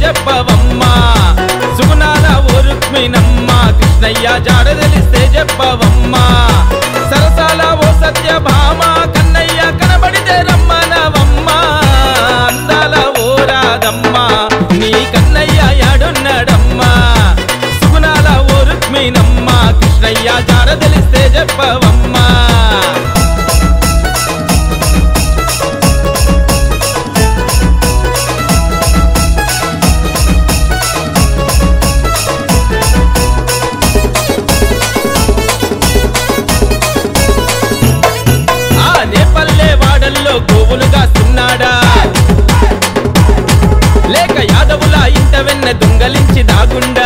చెప్పవమ్మా సుగుణాల ఓ రుక్మిణమ్మ కృష్ణయ్య జాడ తెలిస్తే చెప్పవమ్మా సరసాల ఓ సత్యభామ కన్నయ్య కనబడితే రమ్మనవమ్మా అందాల ఓ రాదమ్మా నీ కన్నయ్య యాడున్నాడమ్మా సుగుణాల ఓ రుక్మిణమ్మ కృష్ణయ్య జాడ తెలిస్తే చెప్పవమ్మా ఆ నేపల్లె వాడల్లో గోవులుగా సున్నాడా లేక యాదవుల ఇంట వెన్న దొంగలించి దాగుండా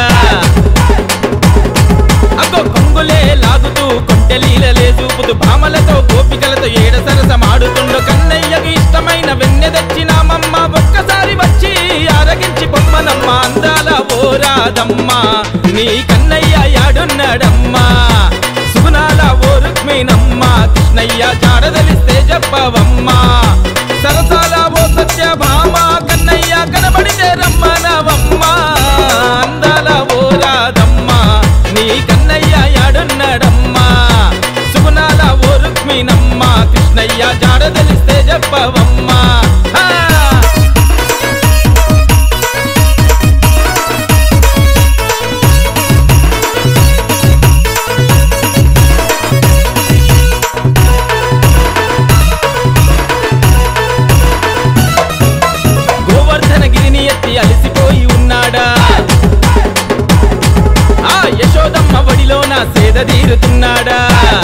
అగ్గో కొంగులే లాగుతూ కొంటెలీలలే చూపుతూ భామలతో గోపికలతో ఏడ సరసమాడుతుండు కన్నయ్యకు ఇష్టమైన వెన్నె తెచ్చినామమ్మ ఒక్కసారి వచ్చి ఆరగించి పొమ్మనమ్మ అందాల ఓ రాదమ్మా నీ కన్నయ్య యాడున్నాడమ్మా సుగుణాల ఓ రుక్మిణమ్మ కృష్ణయ్య జాడదలిస్తే చెప్పవమ్మా సరసాల ఓ సత్యభామ కన్నయ్య కనబడితే రమ్మనవమ్మా అందాల ఓ రాదమ్మా నీ కన్నయ్య యాడున్నాడమ్మా సుగుణాల ఓ రుక్మిణమ్మ కృష్ణయ్య జాడదలిస్తే చెప్పవమ్మా ఆ! గోవర్ధనగిరిని ఎత్తి అలసిపోయి ఉన్నాడా ఆ యశోదమ్మ వడిలోన సేద తీరుతున్నాడా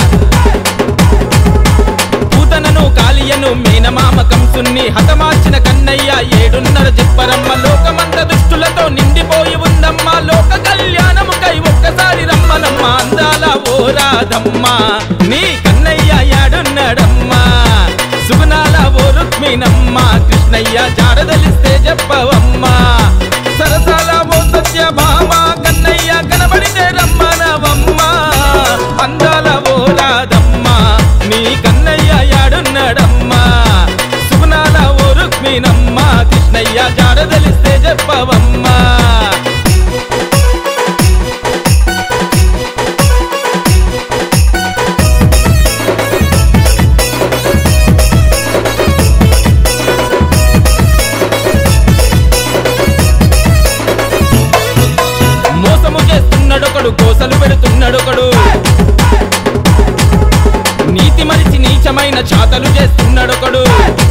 పూతనను కాలియను మేనమామ కంసున్ని హతమార్చిన కన్నయ్య ఏడున్నర చెప్పరమ్మ లోకమంత దుష్టులతో నిండిపోయి ఉందమ్మ లోక కళ్యాణముకై ఒక్కసారి రమ్మనమ్మ అందాల ఓ రాధమ్మ నీ కన్నయ్య యాడున్నాడమ్మా సుగుణాల ఓ రుక్మిణమ్మ కృష్ణయ్య జాడదలిస్తే చెప్పవమ్మా సరసాల ఓ సత్యభామ కన్నయ్య కనబడితే రమ్మనవమ్మా అందాల ఓ రాధమ్మా నీ కన్నయ్య యాడున్నాడమ్మా సుగుణాల ఓ రుక్మిణమ్మ కృష్ణయ్య జాడదలిస్తే చెప్పవమ్మా మోసము చేస్తున్నాడొకడు కోసలు పెడుతున్నాడొకడు నీతి మరిచి నీచమైన చాతలు చేస్తున్నాడొకడు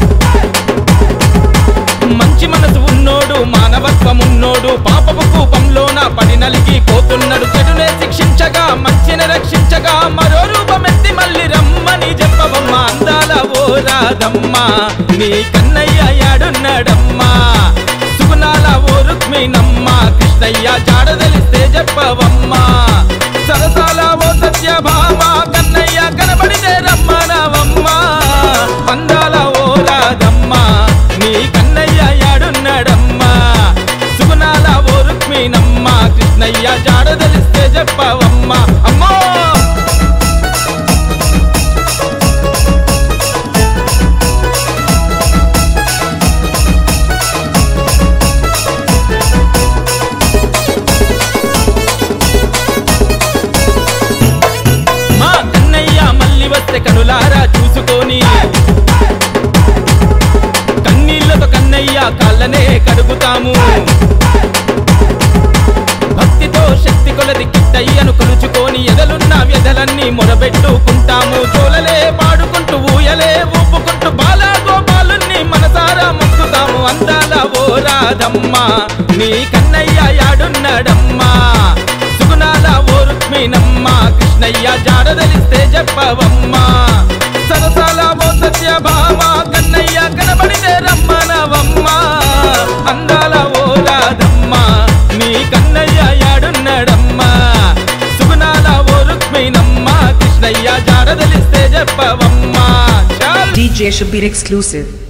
మంచి మనసు ఉన్నోడు మానవత్వం ఉన్నోడు పాపపు కూపంలోన పడి నలిగి పోతున్నాడు చెడునే శిక్షించగా మంచిని రక్షించగా మరో రూపమెత్తి మళ్ళీ రమ్మని చెప్పవమ్మ అందాల ఓ రాదమ్మా నీ కన్నయ్య యాడున్నాడమ్మా సుగుణాల ఓ రుక్మిణమ్మ కృష్ణయ్య జాడదలిస్తే చెప్పవమ్మా సరసాల ఓ సత్యభామ కన్నయ్య కనబడితే రమ్మనవమ్మా అందాల ఓ రాదమ్మా నీ కన్నయ్య యాడున్నాడమ్మా సుగుణాల ఓ రుక్మిణమ్మ కృష్ణయ్య జాడదలిస్తే చెప్పవమ్మా అమ్మో మా కన్నయ్య మళ్ళీ వస్తే కనులారా చూసుకొని కన్నీళ్లతో కన్నయ్య కాళ్ళనే కడుగుతాము భక్తితో శక్తి కొలది కిట్టయ్యను కొలుచుకొని ఎదలున్న వ్యధలన్నీ మొరబెట్టుకుంటాము చోలలే పాడుకుంటూ ఊయలే ఊపుకుంటూ బాలా గోపాలుని మనసారా మొక్కుతాము అందాల ఓ రాధమ్మా నీ కన్నయ్య యాడున్నాడమ్మా సుగుణాల ఓ రుక్మిణమ్మ కృష్ణయ్య జాడదలిస్తే చెప్పవమ్మా సరసాల ఓ సత్యభామ కన్నయ్య కనబడితే రమ్మనవమ్మా అందాల ఓ రాధమ్మా నీ కన్నయ్య యాడున్నాడమ్మా సుగుణాల ఓ రుక్మిణమ్మ కృష్ణయ్య జాడదలిస్తే చెప్పవమ్మా చాలు DJ Shabir exclusive.